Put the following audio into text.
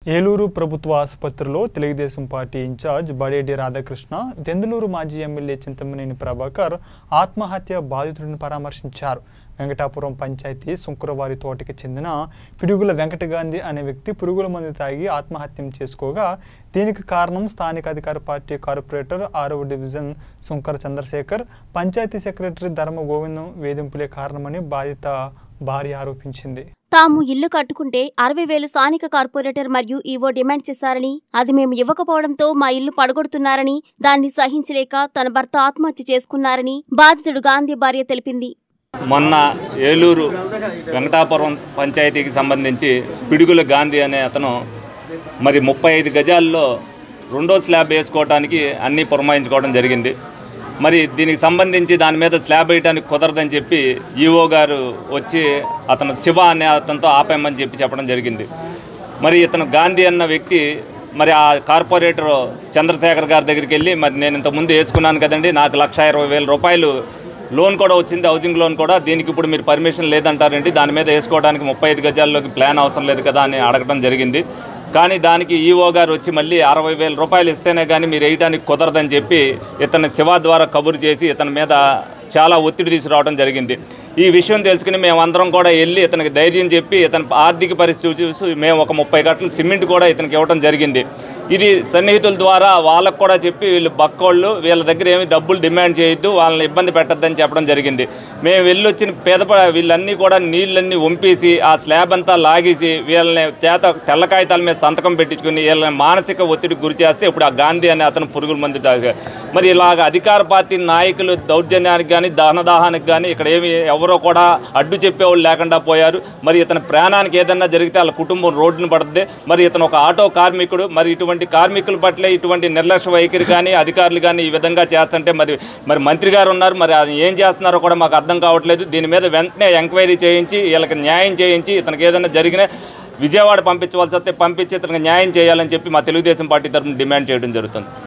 ఏలూరు ప్రభుత్వ ఆసుపత్రిలో Telugu Desam party incharge Badeti Radhakrishna Denduluru మాజీ ఎమ్మెల్యే చింతమనేని ప్రభాకర్ ఆత్మహత్య బాధితుడిని పరామర్శించారు వెంకటాపురం పంచాయతీ శుక్రవారి తోటకి చెందిన పిడుగుల వెంకటగాంధీ అనే వ్యక్తి పురుగుల మందు తాగి ఆత్మహత్యం చేసుకోగా దీనికి కారణం స్థానిక అధికార పార్టీ కార్పొరేటర్ ఆరవ డివిజన్ శుంకర చంద్రశేఖర్ పంచాయతీ సెక్రటరీ ధర్మ గోవిందం వేధింపులే కారణమని బాధిత భార్య ఆరోపించింది తాము ఇల్లు కట్టుకుంటే అరవై వేలు స్థానిక కార్పొరేటర్ మరియు ఈవో డిమాండ్ చేశారని అది మేము ఇవ్వకపోవడంతో మా ఇల్లు పడగొడుతున్నారని దాన్ని సహించలేక తన భర్త ఆత్మహత్య చేసుకున్నారని బాధితుడు గాంధీ భార్య తెలిపింది మొన్న ఏలూరు వెంకటాపురం పంచాయతీకి సంబంధించి పిడుగుల గాంధీ అనే అతను మరి ముప్పై ఐదు గజాల్లో రెండో స్లాబ్ వేసుకోవడానికి అన్నీ పురమాయించుకోవడం జరిగింది మరి దీనికి సంబంధించి దాని మీద స్లాబ్ వేయడానికి కుదరదని చెప్పి ఈఓ గారు వచ్చి అతను శివ అనే అతనితో ఆపేయమని చెప్పి చెప్పడం జరిగింది మరి ఇతను గాంధీ అన్న వ్యక్తి మరి ఆ కార్పొరేటర్ చంద్రశేఖర్ గారి దగ్గరికి వెళ్ళి మరి నేను ఇంతకుముందు వేసుకున్నాను కదండి నాకు లక్ష ఇరవై వేల రూపాయలు లోన్ కూడా వచ్చింది హౌసింగ్ లోన్ కూడా దీనికి ఇప్పుడు మీరు పర్మిషన్ లేదంటారేంటి దాని మీద వేసుకోవడానికి ముప్పై ఐదు గజాల్లోకి ప్లాన్ అవసరం లేదు కదా అని అడగడం జరిగింది కానీ దానికి ఈఓ గారు వచ్చి మళ్ళీ అరవై వేల రూపాయలు ఇస్తేనే కానీ మీరు వేయడానికి కుదరదని చెప్పి ఇతన్ని శివ ద్వారా కబురు చేసి ఇతని మీద చాలా ఒత్తిడి తీసుకురావడం జరిగింది ఈ విషయం తెలుసుకుని మేమందరం కూడా వెళ్ళి ఇతనికి ధైర్యం చెప్పి ఇతని ఆర్థిక పరిస్థితి చూసి మేము ఒక ముప్పై గంటలు సిమెంట్ కూడా ఇతనికి ఇవ్వడం జరిగింది ఇది సన్నిహితుల ద్వారా వాళ్ళకు కూడా చెప్పి వీళ్ళు బక్కోళ్ళు వీళ్ళ దగ్గర ఏమి డబ్బులు డిమాండ్ చేయొద్దు వాళ్ళని ఇబ్బంది పెట్టద్దని చెప్పడం జరిగింది మేము వెళ్ళి వచ్చిన పేద వీళ్ళన్నీ కూడా నీళ్ళన్నీ వంపేసి ఆ స్లాబ్ అంతా లాగేసి వీళ్ళని చేత తెల్ల కాగితాల మీద సంతకం పెట్టించుకుని వీళ్ళని మానసిక ఒత్తిడికి గురి చేస్తే ఇప్పుడు ఆ గాంధీ అనే అతను పురుగుల మందు తాగా మరి ఇలాగ అధికార పార్టీ నాయకులు దౌర్జన్యానికి కానీ దహనదాహానికి కానీ ఇక్కడ ఏమి ఎవరో కూడా అడ్డు చెప్పేవాళ్ళు లేకుండా పోయారు మరి ఇతని ప్రాణానికి ఏదన్నా జరిగితే వాళ్ళ కుటుంబం రోడ్డును పడుతుంది మరి ఇతను ఒక ఆటో కార్మికుడు మరి ఇటువంటి కార్మికుల పట్ల ఇటువంటి నిర్లక్ష్య వైఖరి కానీ అధికారులు కానీ ఈ విధంగా చేస్తుంటే మరి మరి మంత్రి గారు ఉన్నారు మరి ఆయన ఏం చేస్తున్నారో కూడా మాకు అర్థం కావట్లేదు దీని మీద వెంటనే ఎంక్వైరీ చేయించి వీళ్ళకి న్యాయం చేయించి ఇతనికి ఏదైనా జరిగినా విజయవాడ పంపించవలసి వస్తే పంపించి ఇతనికి న్యాయం చేయాలని చెప్పి మా తెలుగుదేశం పార్టీ తరఫున డిమాండ్ చేయడం జరుగుతుంది